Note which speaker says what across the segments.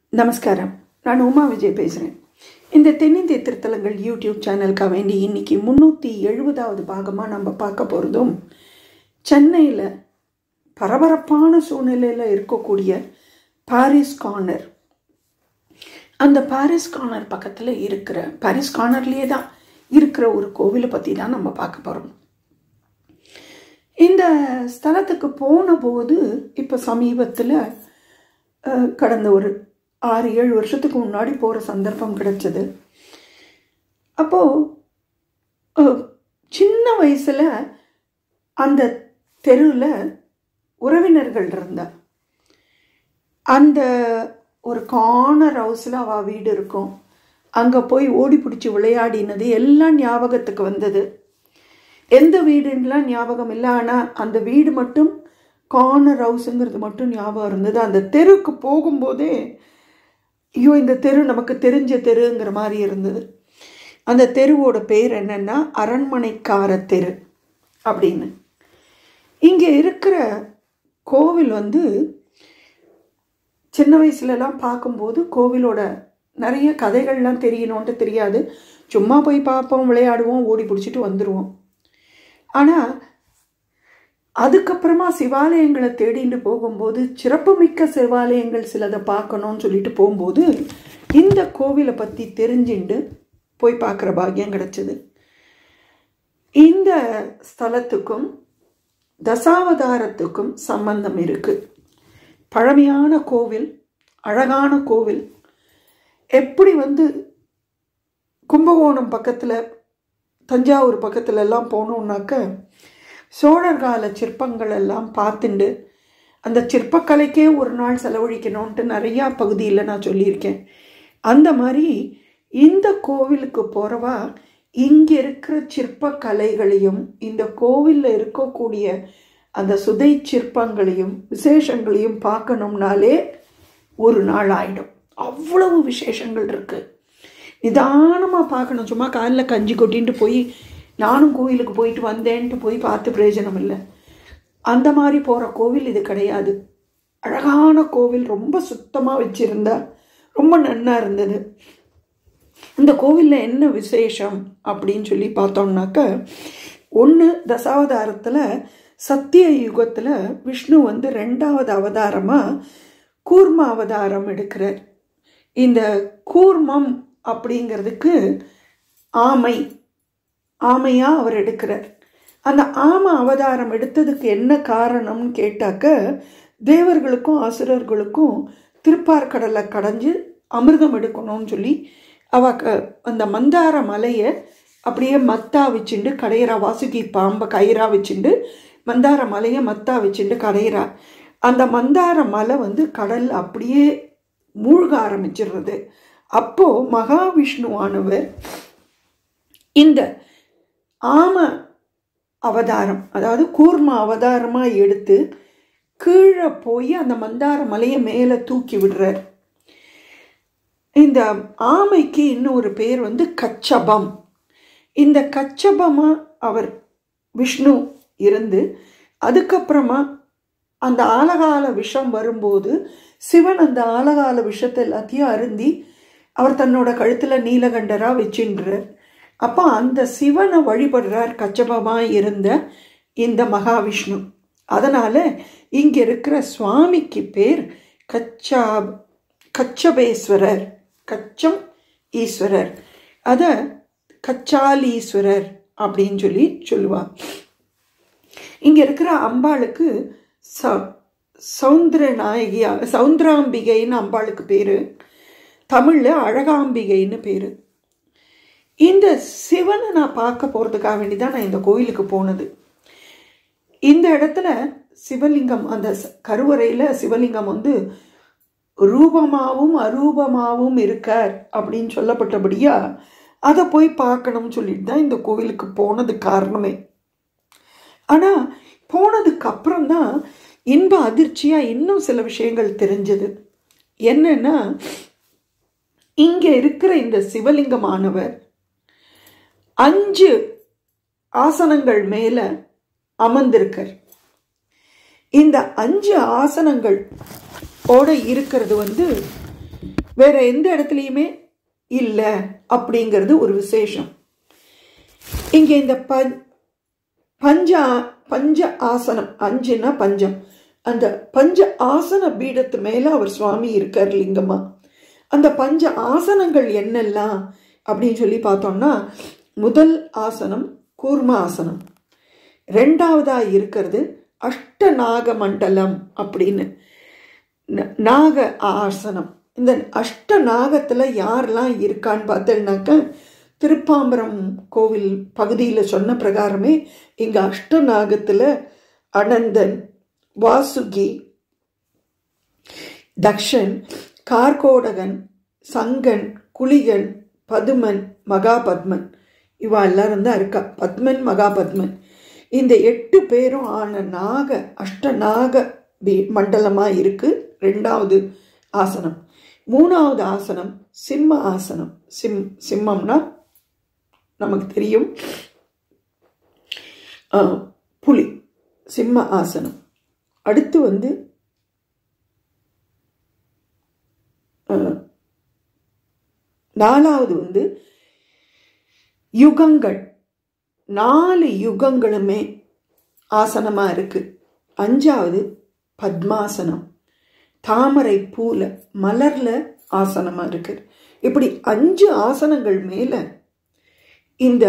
Speaker 1: நமஸ்காரம் நான் உமா விஜய் பேசுகிறேன் இந்த தென்னிந்திய திருத்தலங்கள் யூடியூப் சேனலுக்காக வேண்டி இன்னைக்கு முந்நூற்றி எழுபதாவது பாகமாக நம்ம பார்க்க போகிறதும் சென்னையில் பரபரப்பான சூழ்நிலையில் இருக்கக்கூடிய பாரிஸ் கார்னர் அந்த பாரிஸ் கார்னர் பக்கத்தில் இருக்கிற பாரிஸ் கார்னர்லேயே தான் இருக்கிற ஒரு கோவிலை பற்றி தான் நம்ம பார்க்க போகிறோம் இந்த ஸ்தலத்துக்கு போன போது இப்போ சமீபத்தில் அஹ், கடந்த ஒரு ஆறு ஏழு வருஷத்துக்கு முன்னாடி போகிற சந்தர்ப்பம் கிடைச்சது அப்போது சின்ன வயசில் அந்த தெருவில் உறவினர்கள் இருந்தா அந்த ஒரு கார்னர் ஹவுஸில் அவள் வீடு இருக்கும் அங்கே போய் ஓடி பிடிச்சி விளையாடினது எல்லாம் ஞாபகத்துக்கு வந்தது எந்த வீடுன்னெலாம் ஞாபகம் இல்லை ஆனால் அந்த வீடு மட்டும் கார்னர் ஹவுஸுங்கிறது மட்டும் ஞாபகம் இருந்தது அந்த தெருவுக்கு போகும்போதே ஐயோ இந்த தெரு நமக்கு தெரிஞ்ச தெருங்கிற மாதிரி இருந்தது அந்த தெருவோட பேர் என்னன்னா அரண்மனைக்கார தெரு அப்படின்னு இங்கே இருக்கிற கோவில் வந்து சின்ன வயசுலலாம் பார்க்கும்போது கோவிலோட நிறைய கதைகள்லாம் தெரியணும்ன்ட்டு தெரியாது சும்மா போய் பார்ப்போம் விளையாடுவோம் ஓடி பிடிச்சிட்டு வந்துடுவோம் ஆனால் அதுக்கப்புறமா சிவாலயங்களை தேடிட்டு போகும்போது சிறப்புமிக்க சிவாலயங்கள் சிலதை பார்க்கணும்னு சொல்லிட்டு போகும்போது இந்த கோவிலை பற்றி தெரிஞ்சுண்டு போய் பார்க்குற பாக்கியம் கிடச்சிது இந்த ஸ்தலத்துக்கும் தசாவதாரத்துக்கும் சம்பந்தம் இருக்கு பழமையான கோவில் அழகான கோவில் எப்படி வந்து கும்பகோணம் பக்கத்தில் தஞ்சாவூர் பக்கத்துல எல்லாம் போனோம்னாக்க சோழர் கால சிற்பங்கள் எல்லாம் பார்த்துண்டு அந்த சிற்பக்கலைக்கே ஒரு நாள் செலவழிக்கணும்ன்ட்டு நிறையா பகுதியில் நான் சொல்லியிருக்கேன் அந்த மாதிரி இந்த கோவிலுக்கு போகிறவா இங்கே இருக்கிற சிற்பக்கலைகளையும் இந்த கோவிலில் இருக்கக்கூடிய அந்த சுதை சிற்பங்களையும் விசேஷங்களையும் பார்க்கணும்னாலே ஒரு நாள் ஆயிடும் அவ்வளவு விசேஷங்கள் இருக்குது நிதானமாக பார்க்கணும் சும்மா காலில் கஞ்சி கொட்டின்ட்டு போய் நானும் கோயிலுக்கு போயிட்டு வந்தேன்ட்டு போய் பார்த்து பிரயோஜனம் இல்லை அந்த மாதிரி போகிற கோவில் இது கிடையாது அழகான கோவில் ரொம்ப சுத்தமாக வச்சுருந்தா ரொம்ப நன்னா இருந்தது இந்த கோவிலில் என்ன விசேஷம் அப்படின்னு சொல்லி பார்த்தோம்னாக்க ஒன்று தசாவதாரத்தில் சத்திய யுகத்தில் விஷ்ணு வந்து ரெண்டாவது அவதாரமாக கூர்ம அவதாரம் எடுக்கிறார் இந்த கூர்மம் அப்படிங்கிறதுக்கு ஆமை ஆமையாக அவர் எடுக்கிறார் அந்த ஆமை அவதாரம் எடுத்ததுக்கு என்ன காரணம்னு கேட்டாக்க தேவர்களுக்கும் அசுரர்களுக்கும் திருப்பார்கடலை கடைஞ்சு அமிர்தம் எடுக்கணும்னு சொல்லி அவ க அந்த மந்தார மலையை அப்படியே மத்தா வச்சுண்டு கடையிறா வாசுகி பாம்பை கயிறா வச்சுண்டு மந்தார மலையை மத்தா வச்சுண்டு கடையிறா அந்த மந்தார மலை வந்து கடல் அப்படியே மூழ்க ஆரம்பிச்சிடுறது அப்போ மகாவிஷ்ணுவானவர் இந்த ஆம அவதாரம் அதாவது கூர்ம அவதாரமாக எடுத்து கீழே போய் அந்த மந்தார மலையை மேலே தூக்கி விடுறார் இந்த ஆமைக்கு இன்னொரு பேர் வந்து கச்சபம் இந்த கச்சபமாக அவர் விஷ்ணு இருந்து அதுக்கப்புறமா அந்த ஆலகால விஷம் வரும்போது சிவன் அந்த ஆலகால விஷத்தை எல்லாத்தையும் அருந்தி அவர் தன்னோட கழுத்தில் நீலகண்டராக வச்சுன்றார் அப்போ அந்த சிவனை வழிபடுறார் கச்சபமாக இருந்த இந்த மகாவிஷ்ணு அதனால் இங்கே இருக்கிற சுவாமிக்கு பேர் கச்சா கச்சபேஸ்வரர் கச்சம் ஈஸ்வரர் அதை கச்சாலீஸ்வரர் அப்படின்னு சொல்லி சொல்லுவார் இங்கே இருக்கிற அம்பாளுக்கு ச சௌந்தர நாயகியா சௌந்தராம்பிகைன்னு அம்பாளுக்கு பேர் தமிழில் அழகாம்பிகைன்னு பேர் இந்த சிவனை நான் பார்க்க போகிறதுக்காக வேண்டி தான் நான் இந்த கோயிலுக்கு போனது இந்த இடத்துல சிவலிங்கம் அந்த ச- கருவறையில் சிவலிங்கம் வந்து ரூபமாகவும் அரூபமாகவும் இருக்கார் அப்படின்னு சொல்லப்பட்டபடியா அதை போய் பார்க்கணும்னு சொல்லிட்டு தான் இந்த கோவிலுக்கு போனது காரணமே ஆனால் போனதுக்கு அப்புறம் தான் இன்ப அதிர்ச்சியாக இன்னும் சில விஷயங்கள் தெரிஞ்சது என்னன்னா இங்கே இருக்கிற இந்த சிவலிங்கமானவர் அஞ்சு ஆசனங்கள் மேலே அமர்ந்திருக்கார் இந்த அஞ்சு ஆசனங்கள் ஓட இருக்கிறது வந்து வேற எந்த இடத்துலையுமே இல்லை அப்படிங்கிறது ஒரு விசேஷம் இங்கே இந்த ப பஞ்ச பஞ்ச ஆசனம் அஞ்சுன்னா பஞ்சம் அந்த பஞ்ச ஆசன பீடத்து மேலே அவர் சுவாமி இருக்கார் லிங்கமா அந்த பஞ்ச ஆசனங்கள் என்னெல்லாம் அப்படின்னு சொல்லி பார்த்தோம்னா முதல் ஆசனம் கூர்ம ஆசனம் ரெண்டாவதாக இருக்கிறது அஷ்டநாக மண்டலம் அப்படின்னு நாக ஆசனம் இந்த அஷ்ட நாகத்தில் யாரெல்லாம் இருக்கான்னு பார்த்தேன்னாக்க திருப்பாம்பரம் கோவில் பகுதியில் சொன்ன பிரகாரமே இங்கே அஷ்டநாகத்தில் அனந்தன் வாசுகி தக்ஷன் கார்கோடகன் சங்கன் குளிகன் பதுமன் மகாபத்மன் இவா எல்லாரும் தான் இருக்கா பத்மன் மகாபத்மன் இந்த எட்டு பேரும் ஆன நாக அஷ்டநாக பி மண்டலமாக இருக்குது ரெண்டாவது ஆசனம் மூணாவது ஆசனம் சிம்ம ஆசனம் சிம் சிம்மம்னா நமக்கு தெரியும் புலி சிம்ம ஆசனம் அடுத்து வந்து நாலாவது வந்து யுகங்கள் நாலு யுகங்களுமே ஆசனமாக இருக்குது அஞ்சாவது பத்மாசனம் தாமரை பூல மலர்ல ஆசனமாக இருக்குது இப்படி அஞ்சு ஆசனங்கள் மேலே இந்த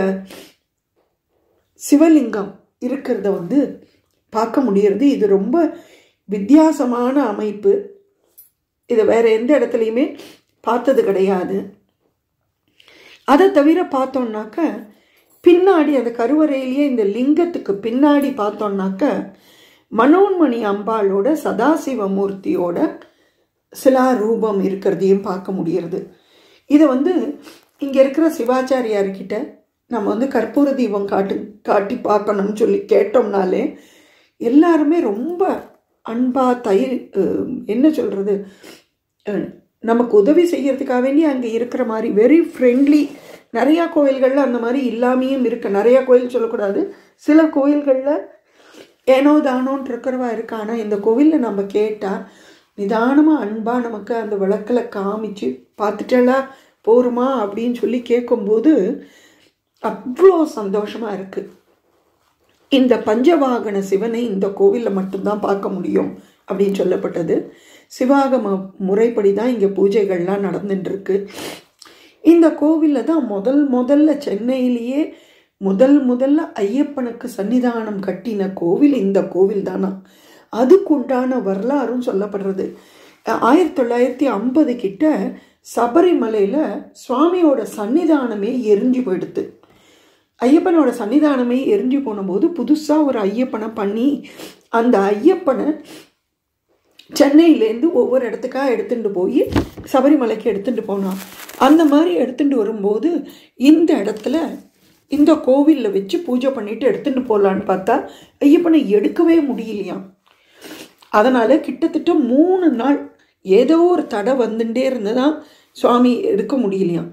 Speaker 1: சிவலிங்கம் இருக்கிறத வந்து பார்க்க முடியறது இது ரொம்ப வித்தியாசமான அமைப்பு இதை வேற எந்த இடத்துலையுமே பார்த்தது கிடையாது அதை தவிர பார்த்தோம்னாக்க பின்னாடி அந்த கருவறையிலேயே இந்த லிங்கத்துக்கு பின்னாடி பார்த்தோம்னாக்க மனோன்மணி அம்பாளோட சதாசிவமூர்த்தியோட சிலா ரூபம் இருக்கிறதையும் பார்க்க முடியறது இதை வந்து இங்கே இருக்கிற சிவாச்சாரியார்கிட்ட நம்ம வந்து கற்பூர தீபம் காட்டு காட்டி பார்க்கணும்னு சொல்லி கேட்டோம்னாலே எல்லாருமே ரொம்ப அன்பா தயிர் என்ன சொல்கிறது நமக்கு உதவி செய்யறதுக்காக வேண்டி அங்கே இருக்கிற மாதிரி வெரி ஃப்ரெண்ட்லி நிறையா கோயில்களில் அந்த மாதிரி இல்லாமையும் இருக்கு நிறையா கோயில் சொல்லக்கூடாது சில கோயில்களில் ஏனோ தானோன்னு இருக்கிறவா இருக்கா ஆனால் இந்த கோவிலில் நம்ம கேட்டால் நிதானமாக அன்பாக நமக்கு அந்த விளக்கில் காமிச்சு பார்த்துட்டலா போருமா அப்படின்னு சொல்லி கேட்கும்போது அவ்வளோ சந்தோஷமாக இருக்குது இந்த பஞ்சவாகன சிவனை இந்த கோவிலில் மட்டும்தான் பார்க்க முடியும் அப்படின்னு சொல்லப்பட்டது சிவாகம முறைப்படி தான் இங்கே பூஜைகள்லாம் நடந்துட்டுருக்கு இந்த கோவிலில் தான் முதல் முதல்ல சென்னையிலேயே முதல் முதல்ல ஐயப்பனுக்கு சன்னிதானம் கட்டின கோவில் இந்த கோவில் தானா அதுக்குண்டான வரலாறும் சொல்லப்படுறது ஆயிரத்தி தொள்ளாயிரத்தி ஐம்பது கிட்ட சபரிமலையில் சுவாமியோட சன்னிதானமே எரிஞ்சு போயிடுது ஐயப்பனோட சன்னிதானமே எரிஞ்சு போனபோது புதுசாக ஒரு ஐயப்பனை பண்ணி அந்த ஐயப்பனை சென்னையிலேருந்து ஒவ்வொரு இடத்துக்காக எடுத்துகிட்டு போய் சபரிமலைக்கு எடுத்துகிட்டு போனான் அந்த மாதிரி எடுத்துகிட்டு வரும்போது இந்த இடத்துல இந்த கோவிலில் வச்சு பூஜை பண்ணிட்டு எடுத்துகிட்டு போகலான்னு பார்த்தா ஐயப்பனை எடுக்கவே முடியலையாம் அதனால் கிட்டத்தட்ட மூணு நாள் ஏதோ ஒரு தடை வந்துட்டே இருந்ததான் சுவாமி எடுக்க முடியலையாம்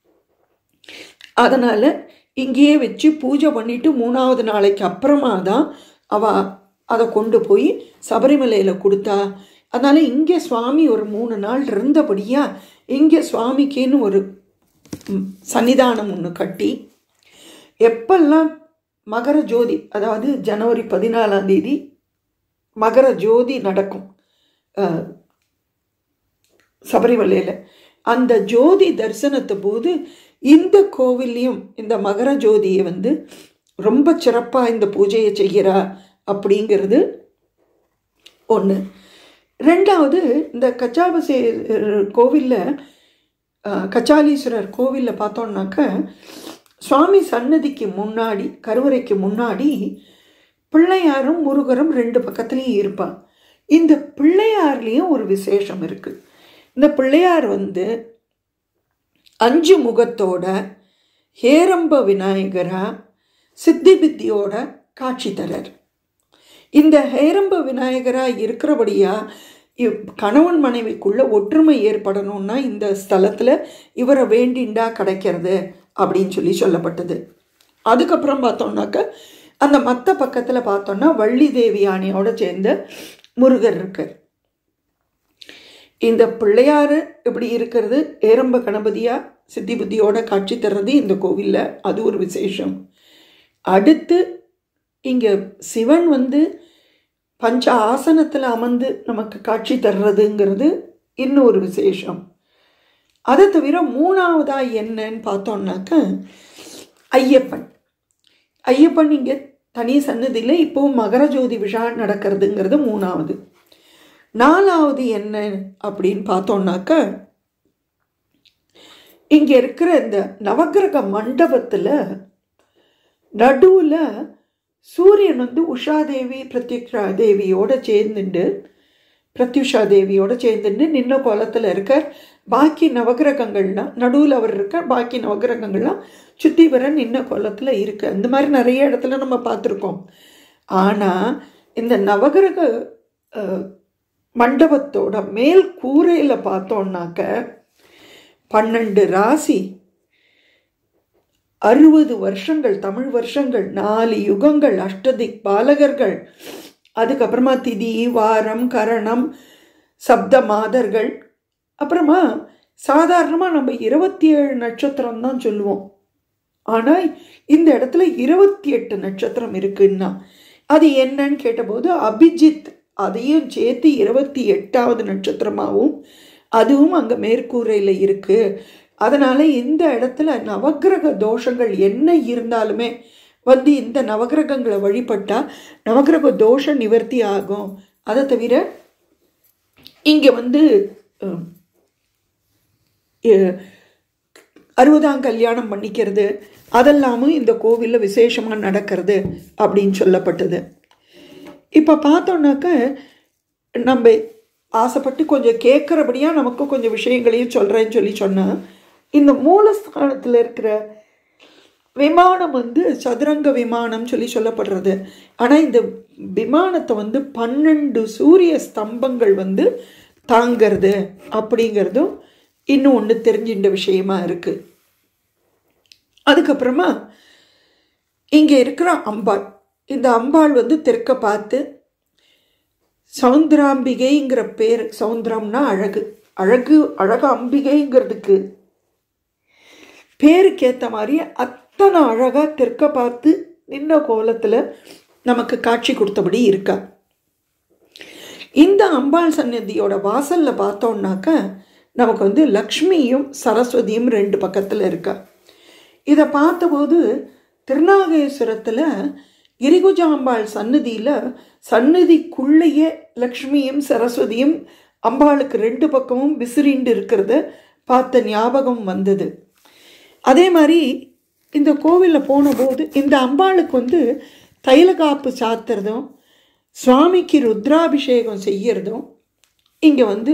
Speaker 1: அதனால் இங்கேயே வச்சு பூஜை பண்ணிட்டு மூணாவது நாளைக்கு அப்புறமா தான் அவ அதை கொண்டு போய் சபரிமலையில் கொடுத்தா அதனால் இங்கே சுவாமி ஒரு மூணு நாள் இருந்தபடியா இங்கே சுவாமிக்கேன்னு ஒரு சன்னிதானம் ஒன்று கட்டி எப்பெல்லாம் மகர ஜோதி அதாவது ஜனவரி பதினாலாம் தேதி மகர ஜோதி நடக்கும் சபரிமலையில் அந்த ஜோதி தரிசனத்தை போது இந்த கோவில்லையும் இந்த மகர ஜோதியை வந்து ரொம்ப சிறப்பாக இந்த பூஜையை செய்கிறா அப்படிங்கிறது ஒன்று ரெண்டாவது இந்த கச்சாபசே கோவிலில் கச்சாலீஸ்வரர் கோவிலில் பார்த்தோம்னாக்க சுவாமி சன்னதிக்கு முன்னாடி கருவறைக்கு முன்னாடி பிள்ளையாரும் முருகரும் ரெண்டு பக்கத்துலேயும் இருப்பான் இந்த பிள்ளையார்லேயும் ஒரு விசேஷம் இருக்குது இந்த பிள்ளையார் வந்து அஞ்சு முகத்தோட ஹேரம்ப விநாயகரா சித்தி பித்தியோட காட்சி தரர் இந்த ஹேரம்ப விநாயகராக இருக்கிறபடியா இவ் கணவன் மனைவிக்குள்ள ஒற்றுமை ஏற்படணும்னா இந்த ஸ்தலத்தில் இவரை வேண்டிண்டா கிடைக்கிறது அப்படின்னு சொல்லி சொல்லப்பட்டது அதுக்கப்புறம் பார்த்தோம்னாக்க அந்த மற்ற பக்கத்தில் பார்த்தோம்னா வள்ளி தேவி யானையோட சேர்ந்த முருகர் இருக்கார் இந்த பிள்ளையார் இப்படி இருக்கிறது ஏரம்ப கணபதியா சித்தி புத்தியோட காட்சி தர்றது இந்த கோவிலில் அது ஒரு விசேஷம் அடுத்து இங்கே சிவன் வந்து பஞ்ச ஆசனத்தில் அமர்ந்து நமக்கு காட்சி தர்றதுங்கிறது இன்னொரு விசேஷம் அதை தவிர மூணாவதா என்னன்னு பார்த்தோம்னாக்க ஐயப்பன் ஐயப்பன் இங்கே தனி சன்னதியில் இப்போவும் மகர ஜோதி விழா நடக்கிறதுங்கிறது மூணாவது நாலாவது என்ன அப்படின்னு பார்த்தோம்னாக்க இங்கே இருக்கிற இந்த நவக்கிரக மண்டபத்தில் நடுவில் சூரியன் வந்து உஷாதேவி பிரத்யுஷா தேவியோட சேர்ந்துண்டு பிரத்யுஷா தேவியோட சேர்ந்துட்டு நின்ன கோலத்தில் இருக்கார் பாக்கி நவகிரகங்கள்லாம் நடுவில் அவர் இருக்கார் பாக்கி நவகிரகங்கள்லாம் சுற்றி வர நின்ன கோலத்தில் இருக்கு அந்த மாதிரி நிறைய இடத்துல நம்ம பார்த்துருக்கோம் ஆனால் இந்த நவகிரக அஹ், மண்டபத்தோட மேல் கூரையில் பார்த்தோம்னாக்க பன்னெண்டு ராசி அறுபது வருஷங்கள் தமிழ் வருஷங்கள் நாலு யுகங்கள் அஷ்டதிக் பாலகர்கள் அதுக்கப்புறமா திதி வாரம் கரணம் சப்த மாதர்கள் அப்புறமா சாதாரணமாக நம்ம இருபத்தி ஏழு நட்சத்திரம் தான் சொல்லுவோம் ஆனால் இந்த இடத்துல இருபத்தி எட்டு நட்சத்திரம் இருக்குன்னா அது என்னன்னு கேட்டபோது அபிஜித் அதையும் சேர்த்து இருபத்தி எட்டாவது நட்சத்திரமாகவும் அதுவும் அங்கே மேற்கூரையில் இருக்குது அதனால் இந்த இடத்துல நவக்கிரக தோஷங்கள் என்ன இருந்தாலுமே வந்து இந்த நவக்கிரகங்களை வழிபட்டால் நவக்கிரக தோஷ நிவர்த்தி ஆகும் அதை தவிர இங்கே வந்து அஹ், எ- அறுபதாம் கல்யாணம் பண்ணிக்கிறது அதெல்லாமும் இந்த கோவிலில் விசேஷமாக நடக்கிறது அப்படின்னு சொல்லப்பட்டது இப்போ பார்த்தோன்னாக்க நம்ம ஆசைப்பட்டு கொஞ்சம் கேட்குறபடியாக நமக்கு கொஞ்சம் விஷயங்களையும் சொல்கிறேன்னு சொல்லி சொன்னால் இந்த மூலஸ்தானத்தில் இருக்கிற விமானம் வந்து சதுரங்க விமானம் சொல்லி சொல்லப்படுறது ஆனால் இந்த விமானத்தை வந்து பன்னெண்டு சூரிய ஸ்தம்பங்கள் வந்து தாங்கிறது அப்படிங்கிறதும் இன்னும் ஒன்று தெரிஞ்சின்ற விஷயமா இருக்குது அதுக்கப்புறமா இங்கே இருக்கிற அம்பாள் இந்த அம்பாள் வந்து தெற்க பார்த்து சௌந்தராம்பிகைங்கிற பேர் சௌந்தரம்னா அழகு அழகு அழகு அம்பிகைங்கிறதுக்கு பேருக்கு ஏற்ற மாதிரி அத்தனை அழகாக தெற்க பார்த்து நின்ன கோலத்தில் நமக்கு காட்சி கொடுத்தபடி இருக்கா இந்த அம்பாள் சன்னதியோட வாசலில் பார்த்தோம்னாக்க நமக்கு வந்து லக்ஷ்மியும் சரஸ்வதியும் ரெண்டு பக்கத்தில் இருக்கா இதை பார்த்தபோது திருநாகேஸ்வரத்தில் கிரிகுஜாம்பாள் சன்னதியில் சன்னதிக்குள்ளேயே லக்ஷ்மியும் சரஸ்வதியும் அம்பாளுக்கு ரெண்டு பக்கமும் விசிறிண்டு இருக்கிறத பார்த்த ஞாபகம் வந்தது அதே மாதிரி இந்த கோவிலில் போனபோது இந்த அம்பாளுக்கு வந்து தைலகாப்பு சாத்துறதும் சுவாமிக்கு ருத்ராபிஷேகம் செய்யறதும் இங்கே வந்து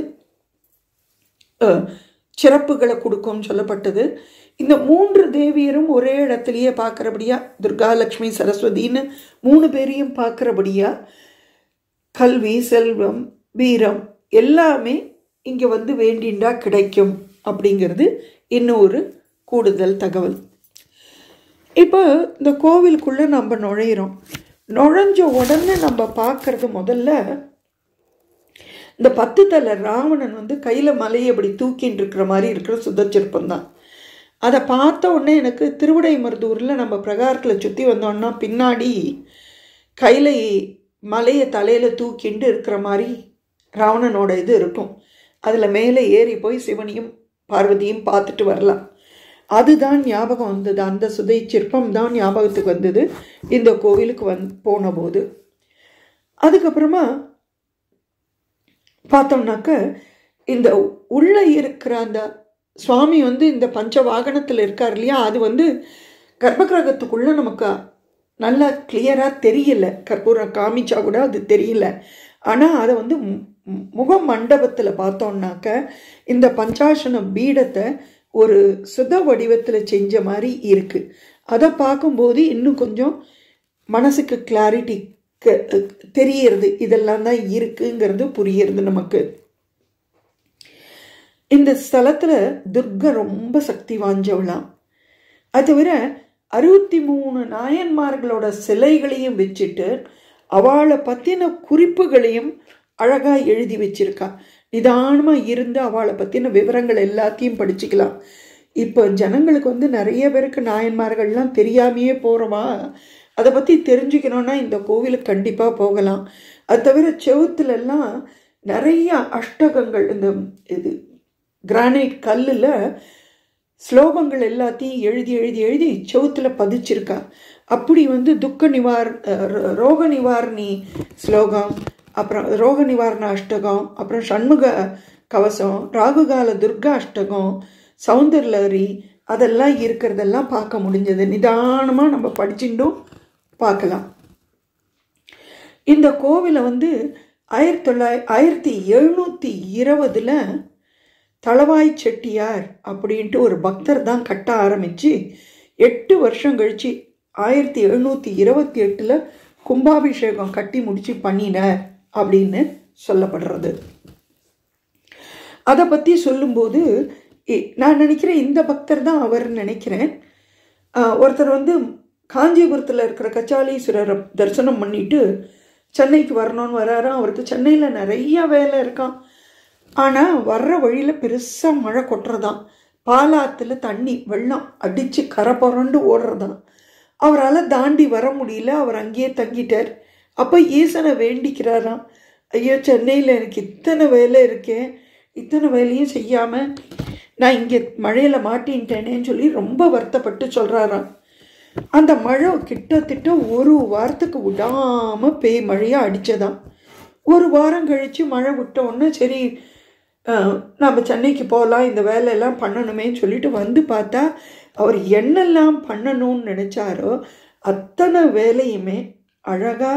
Speaker 1: அஹ், சிறப்புகளை கொடுக்கும்னு சொல்லப்பட்டது இந்த மூன்று தேவியரும் ஒரே இடத்துலையே பார்க்குறபடியா துர்கா லக்ஷ்மி சரஸ்வதின்னு மூணு பேரையும் பார்க்குறபடியா கல்வி செல்வம் வீரம் எல்லாமே இங்கே வந்து வேண்டிண்டா கிடைக்கும் அப்படிங்கிறது இன்னும் ஒரு கூடுதல் தகவல் இப்போ இந்த கோவிலுக்குள்ளே நம்ம நுழையிறோம் நுழைஞ்ச உடனே நம்ம பார்க்கறது முதல்ல இந்த பத்து தலை ராவணன் வந்து கையில் மலையை அப்படி தூக்கின்னு இருக்கிற மாதிரி இருக்கிற சுதச்சிற்பம் தான் அதை பார்த்த உடனே எனக்கு திருவிடைமருதூரில் நம்ம பிரகாரத்தில் சுற்றி வந்தோம்னா பின்னாடி கையில் மலையை தலையில் தூக்கிண்டு இருக்கிற மாதிரி ராவணனோட இது இருக்கும் அதில் மேலே ஏறி போய் சிவனையும் பார்வதியும் பார்த்துட்டு வரலாம் அதுதான் ஞாபகம் வந்தது அந்த சுதை சிற்பம் தான் ஞாபகத்துக்கு வந்தது இந்த கோவிலுக்கு வந் போன போது அதுக்கப்புறமா பார்த்தோம்னாக்க இந்த உள்ளே இருக்கிற அந்த சுவாமி வந்து இந்த பஞ்ச வாகனத்தில் இருக்கார் இல்லையா அது வந்து கர்ப்பகிரகத்துக்குள்ளே நமக்கு நல்லா கிளியராக தெரியல கற்பூரம் காமிச்சா கூட அது தெரியல ஆனால் அதை வந்து மு- மு- முக மண்டபத்தில் பார்த்தோம்னாக்க இந்த பஞ்சாசன பீடத்தை ஒரு சுத வடிவத்தில் செஞ்ச மாதிரி இருக்குது அதை பார்க்கும்போது இன்னும் கொஞ்சம் மனசுக்கு கிளாரிட்டி தெரியறது இதெல்லாம் தான் இருக்குங்கிறது புரியுறது நமக்கு இந்த ஸ்தலத்தில் துர்கா ரொம்ப சக்தி வாய்ஞ்சவளாம் அது தவிர அறுபத்தி மூணு நாயன்மார்களோட சிலைகளையும் வச்சுட்டு அவளை பற்றின குறிப்புகளையும் அழகாக எழுதி வச்சிருக்கா நிதானமாக இருந்து அவளை பற்றின விவரங்கள் எல்லாத்தையும் படிச்சுக்கலாம் இப்போ ஜனங்களுக்கு வந்து நிறைய பேருக்கு நாயன்மார்கள்லாம் தெரியாமையே போகிறோமா அதை பற்றி தெரிஞ்சுக்கணுன்னா இந்த கோவிலுக்கு கண்டிப்பாக போகலாம் அது தவிர செவுத்துலலாம் நிறைய அஷ்டகங்கள் இந்த இது கிரானைட் கல்லில் ஸ்லோகங்கள் எல்லாத்தையும் எழுதி எழுதி எழுதி செவுத்தில் பதிச்சிருக்கா அப்படி வந்து துக்க நிவார் அஹ், ரோக நிவாரணி ஸ்லோகம் அப்புறம் ரோக நிவாரண அஷ்டகம் அப்புறம் சண்முக கவசம் ராகுகால துர்கா அஷ்டகம் சௌந்தர்லரி அதெல்லாம் இருக்கிறதெல்லாம் பார்க்க முடிஞ்சது நிதானமாக நம்ம படிச்சுட்டும் பார்க்கலாம் இந்த கோவிலை வந்து ஆயிரத்தி தொள்ளாய ஆயிரத்தி எழுநூற்றி இருபதில் தளவாய் செட்டியார் அப்படின்ட்டு ஒரு பக்தர் தான் கட்ட ஆரம்பித்து எட்டு வருஷம் கழித்து ஆயிரத்தி எழுநூற்றி இருபத்தி எட்டில் கும்பாபிஷேகம் கட்டி முடித்து பண்ணினார் அப்படின்னு சொல்லப்படுறது அதை பற்றி சொல்லும்போது இ- நான் நினைக்கிறேன் இந்த பக்தர் தான் அவர்னு நினைக்கிறேன் ஆஹ், ஒருத்தர் வந்து காஞ்சிபுரத்தில் இருக்கிற கச்சாலீஸ்வரரை தரிசனம் பண்ணிட்டு சென்னைக்கு வரணும்னு வராராம் அவருக்கு சென்னையில் நிறைய வேலை இருக்கான் ஆனால் வர்ற வழியில் பெருசாக மழை கொட்டுறதாம் பாலாத்துல தண்ணி வெள்ளம் அடித்து கரை புரண்டு ஓடுறதாம் அவரால் தாண்டி வர முடியல அவர் அங்கேயே தங்கிட்டார் அப்போ ஈசனை வேண்டிக்கிறாராம் ஐயோ சென்னையில் எனக்கு இத்தனை வேலை இருக்கே இத்தனை வேலையும் செய்யாமல் நான் இங்கே மழையில் மாட்டின்ட்டேனேன்னு சொல்லி ரொம்ப வருத்தப்பட்டு சொல்கிறாராம் அந்த மழை கிட்டத்தட்ட ஒரு வாரத்துக்கு விடாமல் பேய் மழையாக அடித்ததாம் ஒரு வாரம் கழித்து மழை விட்ட உடனே சரி அஹ், நம்ம சென்னைக்கு போகலாம் இந்த வேலையெல்லாம் பண்ணணுமேன்னு சொல்லிட்டு வந்து பார்த்தா அவர் என்னெல்லாம் பண்ணணும்னு நினச்சாரோ அத்தனை வேலையுமே அழகாக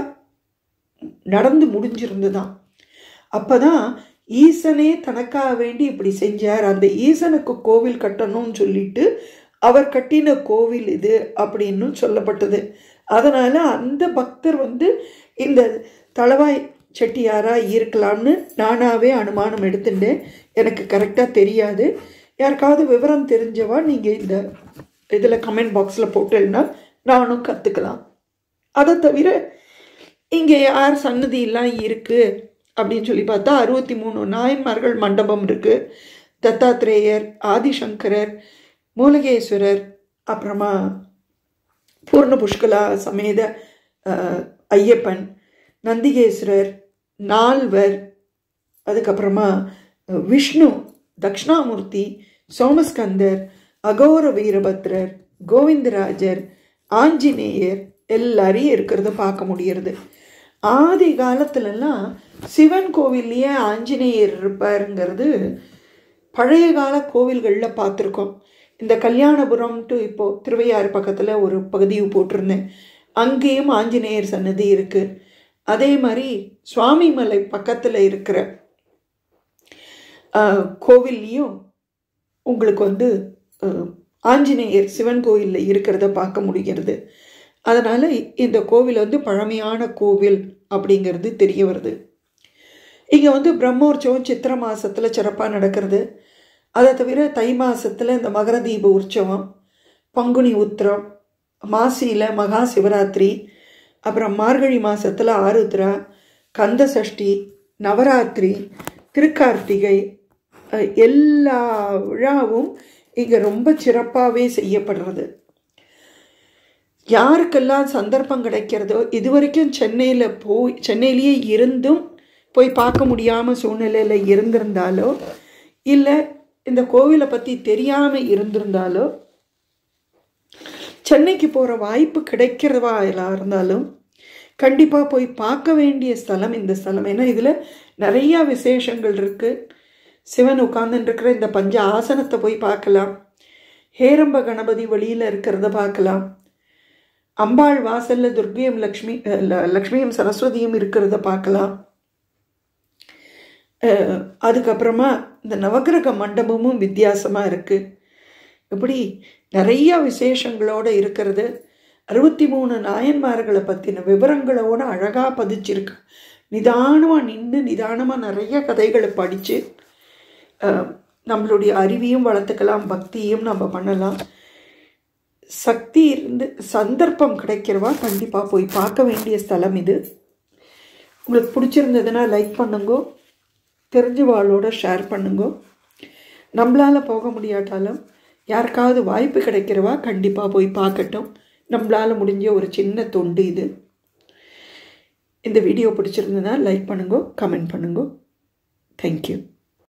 Speaker 1: நடந்து முடிஞ்சிருந்துதான் அப்பதான் ஈசனே தனக்காக வேண்டி இப்படி செஞ்சார் அந்த ஈசனுக்கு கோவில் கட்டணும்னு சொல்லிட்டு அவர் கட்டின கோவில் இது அப்படின்னு சொல்லப்பட்டது அதனால அந்த பக்தர் வந்து இந்த தளவாய் செட்டியாரா இருக்கலாம்னு நானாவே அனுமானம் எடுத்துட்டேன் எனக்கு கரெக்டாக தெரியாது யாருக்காவது விவரம் தெரிஞ்சவா நீங்கள் இந்த இதில் கமெண்ட் பாக்ஸில் போட்டேன்னா நானும் கற்றுக்கலாம் அதை தவிர இங்கே யார் சன்னதியெல்லாம் இருக்குது அப்படின்னு சொல்லி பார்த்தா அறுபத்தி மூணு நாயன்மார்கள் மண்டபம் இருக்குது தத்தாத்ரேயர் ஆதிசங்கரர் மூலகேஸ்வரர் அப்புறமா பூர்ண புஷ்கலா சமேத அஹ், ஐயப்பன் நந்திகேஸ்வரர் நால்வர் அதுக்கப்புறமா அஹ், விஷ்ணு தக்ஷணாமூர்த்தி சோமஸ்கந்தர் அகோர வீரபத்ரர் கோவிந்தராஜர் ஆஞ்சநேயர் எல்லாரையும் இருக்கிறத பார்க்க முடியறது ஆதி காலத்துலலாம் சிவன் கோவில்லையே ஆஞ்சநேயர் இருப்பாருங்கிறது பழைய கால கோவில்களில் பார்த்துருக்கோம் இந்த கல்யாணபுரம்ட்டு இப்போது திருவையாறு பக்கத்தில் ஒரு பகுதி போட்டிருந்தேன் அங்கேயும் ஆஞ்சநேயர் சன்னதி இருக்குது அதே மாதிரி சுவாமிமலை பக்கத்தில் இருக்கிற ஆஹ், கோவில்லையும் உங்களுக்கு வந்து ஆஹ், ஆஞ்சநேயர் சிவன் கோவிலில் இருக்கிறத பார்க்க முடிகிறது அதனால் இந்த கோவில் வந்து பழமையான கோவில் அப்படிங்கிறது தெரிய வருது இங்கே வந்து பிரம்மோற்சவம் சித்திர மாதத்தில் சிறப்பாக நடக்கிறது அதை தவிர தை மாதத்தில் இந்த மகர தீப உற்சவம் பங்குனி உத்திரம் மாசியில் மகா சிவராத்திரி அப்புறம் மார்கழி மாதத்தில் ஆருத்ரா கந்த சஷ்டி நவராத்திரி திருக்கார்த்திகை அஹ், எல்லா விழாவும் இங்கே ரொம்ப சிறப்பாகவே செய்யப்படுறது யாருக்கெல்லாம் சந்தர்ப்பம் கிடைக்கிறதோ இது வரைக்கும் சென்னையில் போய் சென்னையிலேயே இருந்தும் போய் பார்க்க முடியாமல் சூழ்நிலையில் இருந்திருந்தாலோ இல்லை இந்த கோவிலை பற்றி தெரியாமல் இருந்திருந்தாலோ சென்னைக்கு போகிற வாய்ப்பு கிடைக்கிறவா எல்லாம் இருந்தாலும் கண்டிப்பாக போய் பார்க்க வேண்டிய ஸ்தலம் இந்த ஸ்தலம் ஏன்னா இதில் நிறையா விசேஷங்கள் இருக்குது சிவன் உட்கார்ந்துட்டு இருக்கிற இந்த பஞ்ச ஆசனத்தை போய் பார்க்கலாம் ஹேரம்ப கணபதி வழியில் இருக்கிறத பார்க்கலாம் அம்பாள் வாசல்ல துர்க்கையும் லக்ஷ்மி அஹ், ல- லக்ஷ்மியும் சரஸ்வதியும் இருக்கிறத பார்க்கலாம் அஹ், அதுக்கப்புறமா இந்த நவக்கிரக மண்டபமும் வித்தியாசமாக இருக்குது இப்படி நிறைய விசேஷங்களோட இருக்கிறது அறுபத்தி மூணு நாயன்மார்களை பற்றின விவரங்களோட அழகாக பதிச்சிருக்கு நிதானமாக நின்று நிதானமாக நிறைய கதைகளை படித்து நம்மளுடைய அறிவையும் வளர்த்துக்கலாம் பக்தியும் நம்ம பண்ணலாம் சக்தி இருந்து சந்தர்ப்பம் கிடைக்கிறவா கண்டிப்பாக போய் பார்க்க வேண்டிய ஸ்தலம் இது உங்களுக்கு பிடிச்சிருந்ததுன்னா லைக் பண்ணுங்க தெரிஞ்சவாளோட ஷேர் பண்ணுங்க நம்மளால் போக முடியாட்டாலும் யாருக்காவது வாய்ப்பு கிடைக்கிறவா கண்டிப்பாக போய் பார்க்கட்டும் நம்மளால் முடிஞ்ச ஒரு சின்ன தொண்டு இது இந்த வீடியோ பிடிச்சிருந்ததுன்னா லைக் பண்ணுங்க கமெண்ட் பண்ணுங்க தேங்க்யூ